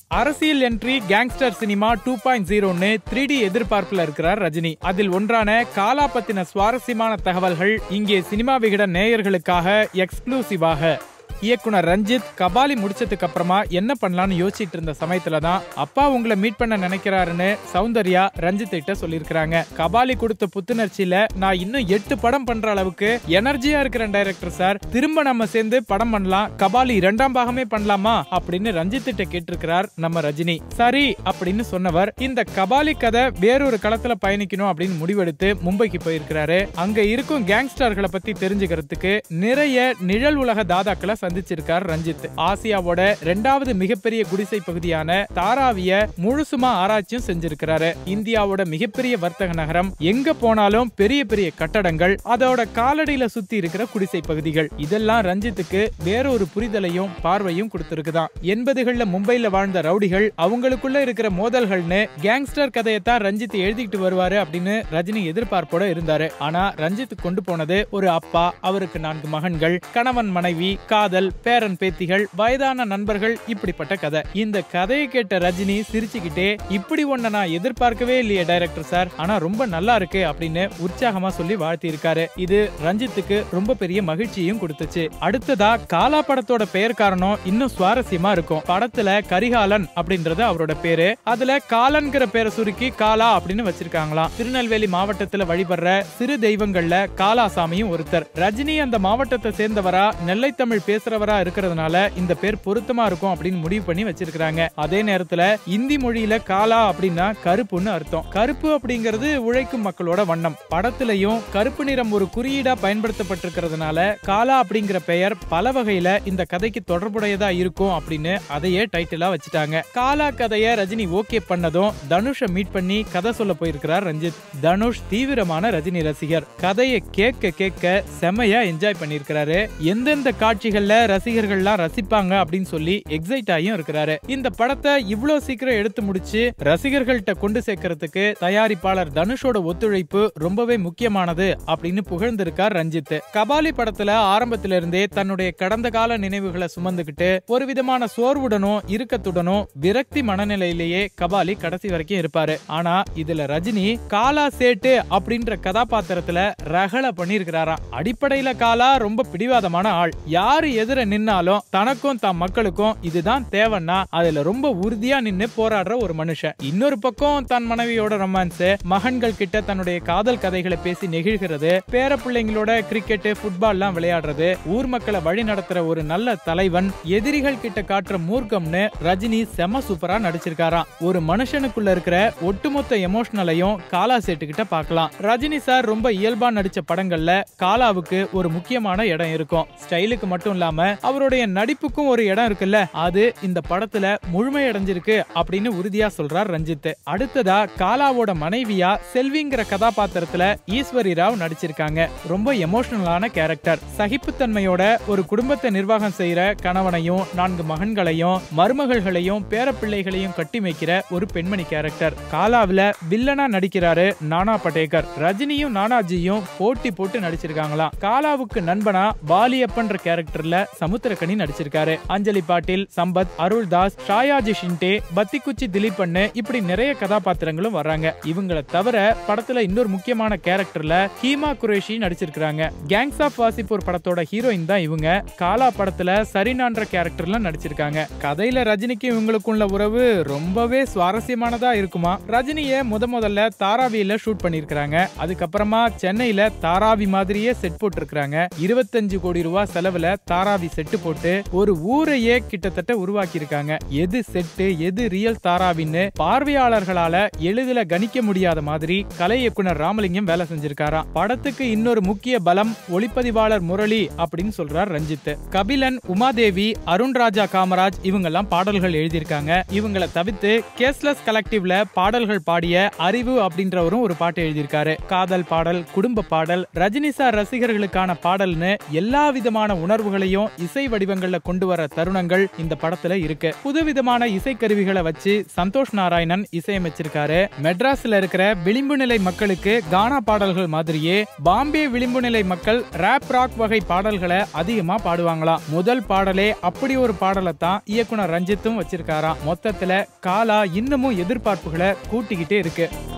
அரசியல் entry gangster cinema two point ஜீரோன்னு three D எதிர்பார்ப்புல இருக்கிறார் ரஜினி அதில் ஒன்றான காலா பத்தின சுவாரஸ்யமான தகவல்கள் இங்கே சினிமா விகடன் நேயர்களுக்காக எக்ஸ்க்ளூசிவாக இயக்குனர் ரஞ்சித் கபாலி முடிச்சதுக்கு அப்புறமா என்ன பண்ணலாம்னு யோசிச்சுட்டு இருந்த சமயத்துல தான் அப்பா உங்களை மீட் பண்ண நினைக்கிறாருன்னு சௌந்தர்யா ரஞ்சித் கிட்ட சொல்லியிருக்கிறாங்க கபாலி கொடுத்த புத்துணர்ச்சியில நான் இன்னும் எட்டு படம் பண்ற அளவுக்கு எனர்ஜியா இருக்கிறேன் டைரக்டர் சார் திரும்ப நம்ம சேர்ந்து படம் பண்ணலாம் கபாலி இரண்டாம் பாகமே பண்ணலாமா அப்படின்னு ரஞ்சித் கிட்ட கேட்டிருக்கிறார் நம்ம ரஜினி சரி அப்படின்னு சொன்னவர் இந்த கபாலி கதை வேறொரு களத்துல பயணிக்கணும் அப்படின்னு முடிவெடுத்து மும்பைக்கு போயிருக்கிறாரு அங்க இருக்கும் கேங்ஸ்டர்களை பத்தி தெரிஞ்சுக்கிறதுக்கு நிறைய நிழல் உலக தாதாக்களை சந்திச்சிருக்கார் ரஞ்சித் ஆசியாவோட ரெண்டாவது மிகப்பெரிய குடிசை பகுதியான தாராவிய முழுசுமா ஆராய்ச்சியும் செஞ்சிருக்கிறாரு இந்தியாவோட மிகப்பெரிய வர்த்தக நகரம் எங்க போனாலும் பெரிய பெரிய கட்டடங்கள் அதோட காலடியில சுத்தி இருக்கிற குடிசை பகுதிகள் இதெல்லாம் ரஞ்சித்துக்கு வேறொரு புரிதலையும் பார்வையும் கொடுத்திருக்குதான் எண்பதுகள்ல மும்பைல வாழ்ந்த ரவுடிகள் அவங்களுக்குள்ள இருக்கிற மோதல்கள்னு கேங்ஸ்டர் கதையத்தான் ரஞ்சித் எழுதிட்டு வருவாரு அப்படின்னு ரஜினி எதிர்பார்ப்போட இருந்தாரு ஆனா ரஞ்சித் கொண்டு போனது ஒரு அப்பா அவருக்கு நான்கு மகன்கள் கணவன் மனைவி காதல் பேரன் பேத்திகள் வயதான நண்பர்கள் இப்படிப்பட்ட கதை இந்த கதையை கேட்ட ரஜினி சிரிச்சுக்கிட்டே இப்படி ஒன்ன நான் எதிர்பார்க்கவே இல்லையே டைரக்டர் சார் ஆனா ரொம்ப நல்லா இருக்கு அப்படின்னு உற்சாகமா சொல்லி வாழ்த்தி இருக்காரு இது ரஞ்சித்துக்கு ரொம்ப பெரிய மகிழ்ச்சியும் கொடுத்துச்சு அடுத்ததா காலா படத்தோட பெயர் காரணம் இன்னும் சுவாரஸ்யமா இருக்கும் படத்துல கரிகாலன் அப்படின்றது அவரோட பேரு அதுல காலன்கிற பேரை சுருக்கி காலா அப்படின்னு வச்சிருக்காங்களாம் திருநெல்வேலி மாவட்டத்துல வழிபடுற சிறு தெய்வங்கள்ல காலாசாமியும் ஒருத்தர் ரஜினி அந்த மாவட்டத்தை சேர்ந்தவரா நெல்லை தமிழ் பேசுறவரா இருக்கிறதுனால இந்த பேர் பொருத்தமா இருக்கும் அப்படின்னு முடிவு பண்ணி வச்சிருக்காங்க அதே நேரத்துல இந்தி மொழியில காலா அப்படின்னா கருப்புன்னு அர்த்தம் கருப்பு அப்படிங்கிறது உழைக்கும் மக்களோட வண்ணம் படத்திலையும் கருப்பு நிறம் ஒரு குறியீடா பயன்படுத்தப்பட்டிருக்கிறதுனால காலா அப்படிங்கிற பெயர் பல வகையில இந்த கதைக்கு தொடர்புடையதா இருக்கும் அப்படின்னு அதையே டைட்டிலா வச்சுட்டாங்க காலா கதைய ரஜினி ஓகே பண்ணதும் தனுஷை மீட் பண்ணி கதை சொல்ல போயிருக்கிறார் ரஞ்சித் தனுஷ் தீவிரமான ரஜினி ரசிகர் கதையை கேட்க கேட்க செமையா என்ஜாய் பண்ணியிருக்கிறாரு எந்தெந்த காட்சிகள்ல ரசிகர்கள்லாம் ரசிப்பாங்க அப்படின்னு சொல்லி எக்ஸைட் ஆகியும் இருக்கிறாரு இந்த படத்தை இவ்வளவு சீக்கிரம் எடுத்து முடிச்சு ரசிகர்கள்ட்ட கொண்டு சேர்க்கறதுக்கு தயாரிப்பாளர் தனுஷோட ஒத்துழைப்பு ரொம்பவே முக்கியமானது அப்படின்னு புகழ்ந்திருக்கார் ரஞ்சித் கபாலி படத்துல ஆரம்பத்தில இருந்தே தன்னுடைய கடந்த கால நினைவுகளை சுமந்துகிட்டு ஒரு விதமான சோர்வுடனும் இறுக்கத்துடனும் விரக்தி மனநிலையிலேயே கபாலி கடைசி வரைக்கும் இருப்பாரு ஆனா இதுல ரஜினி காலா சேட்டு அப்படின்ற கதாபாத்திரத்துல ரகல பண்ணியிருக்கிறாராம் அடிப்படையில காலா ரொம்ப பிடிவாதமான ஆள் யாரு எதிர நின்னாலும் தனக்கும் தம் மக்களுக்கும் இதுதான் தேவைன்னா அதுல ரொம்ப உறுதியா நின்னு போராடுற ஒரு மனுஷன் இன்னொரு பக்கம் தன் மனைவியோட ரொமான்ஸ் மகன்கள் கிட்ட தன்னுடைய காதல் கதைகளை பேசி நெகிழ்கிறது பேர பிள்ளைங்களோட கிரிக்கெட் ஃபுட்பால்லாம் விளையாடுறது ஊர் மக்களை வழி நடத்துற ஒரு நல்ல தலைவன் எதிரிகள் கிட்ட காட்டுற மூர்க்கம்னு ரஜினி செம சூப்பரா நடிச்சிருக்காராம் ஒரு மனுஷனுக்குள்ள இருக்கிற ஒட்டுமொத்த எமோஷனலையும் காலா சேட்டு கிட்ட பார்க்கலாம் ரஜினி சார் ரொம்ப இயல்பா நடிச்ச படங்கள்ல காலாவுக்கு ஒரு முக்கியமான இடம் இருக்கும் ஸ்டைலுக்கு மட்டும் இல்லாம அவருடைய நடிப்புக்கும் ஒரு இடம் இருக்குல்ல அது இந்த படத்துல முழுமையடைஞ்சிருக்கு அப்படின்னு உறுதியா சொல்றார் ரஞ்சித் அடுத்ததா காலாவோட மனைவியா செல்விங்கிற கதாபாத்திரத்துல ஈஸ்வரி ராவ் நடிச்சிருக்காங்க ரொம்ப எமோஷனலான கேரக்டர் சகிப்புத்தன்மையோட ஒரு குடும்பத்தை நிர்வாகம் செய்யற கணவனையும் நான்கு மகன்களையும் மருமகள்களையும் பேரப்பிள்ளைகளையும் கட்டி மேய்க்கிற ஒரு பெண்மணி கேரக்டர் காலாவில வில்லனா நடிக்கிறாரு நானா படேகர் ரஜினியும் நானாஜியும் போட்டி போட்டு நடிச்சிருக்காங்களாம் காலாவுக்கு நண்பனா வாலியப்பன்ற கேரக்டர்ல சமுத்திரக்கனி நடிச்சிருக்காரு அஞ்சலி பாட்டில் சம்பத் அருள்தாஸ் ஷாயாஜி ஷிண்டே பத்திக்குச்சி திலீபன்னு இப்படி நிறைய கதாபாத்திரங்களும் வர்றாங்க இவங்கள தவிர படத்துல இன்னொரு முக்கியமான கேரக்டர்ல ஹீமா குரேஷி நடிச்சிருக்காங்க கேங்ஸ் ஆஃப் வாசிப்பூர் படத்தோட ஹீரோயின் தான் இவங்க காலா படத்துல சரினான்ற கேரக்டர்ல நடிச்சிருக்காங்க கதையில ரஜினிக்கு இவங்களுக்குள்ள உறவு ரொம்பவே சுவாரஸ்யமானதா இருக்குமா ரஜினிய முத முதல்ல தாராவியில ஷூட் பண்ணிருக்காங்க அதுக்கப்புறமா சென்னையில தாராவி மாதிரியே செட் போட்டிருக்காங்க இருபத்தஞ்சு கோடி ரூபாய் செலவுல தாராவி செட்டு போட்டு ஒரு ஊரையே கிட்டத்தட்ட உருவாக்கி இருக்காங்க எது செட்டு எது ரியல் தாராவின்னு பார்வையாளர்களால எளிதில கணிக்க முடியாத மாதிரி கலை இயக்குனர் ராமலிங்கம் வேலை செஞ்சிருக்காராம் படத்துக்கு இன்னொரு முக்கிய பலம் ஒளிப்பதிவாளர் முரளி அப்படின்னு சொல்றார் ரஞ்சித் கபிலன் உமாதேவி அருண் ராஜா காமராஜ் இவங்க எல்லாம் பாடல்கள் எழுதியிருக்காங்க இவங்களை தவிர்த்து கேஸ்லெஸ் கலெக்டிவ்ல பாடல்கள் பாடிய அறிவு அப்படின்றவரும் ஒரு பாட்டு எழுதியிருக்காரு காதல் பாடல் குடும்ப பாடல் ரஜினி சார் ரசிகர்களுக்கான பாடல்னு எல்லா விதமான உணர்வுகளையும் எல்லாத்தையும் இசை வடிவங்கள்ல கொண்டு வர தருணங்கள் இந்த படத்துல இருக்கு புதுவிதமான இசைக்கருவிகளை வச்சு சந்தோஷ் நாராயணன் இசையமைச்சிருக்காரு மெட்ராஸ்ல இருக்கிற விளிம்பு நிலை மக்களுக்கு கானா பாடல்கள் மாதிரியே பாம்பே விளிம்பு நிலை மக்கள் ரேப் ராக் வகை பாடல்களை அதிகமா பாடுவாங்களாம் முதல் பாடலே அப்படி ஒரு பாடலை தான் இயக்குனர் ரஞ்சித்தும் வச்சிருக்காராம் மொத்தத்துல காலா இன்னமும் எதிர்பார்ப்புகளை கூட்டிக்கிட்டே இருக்கு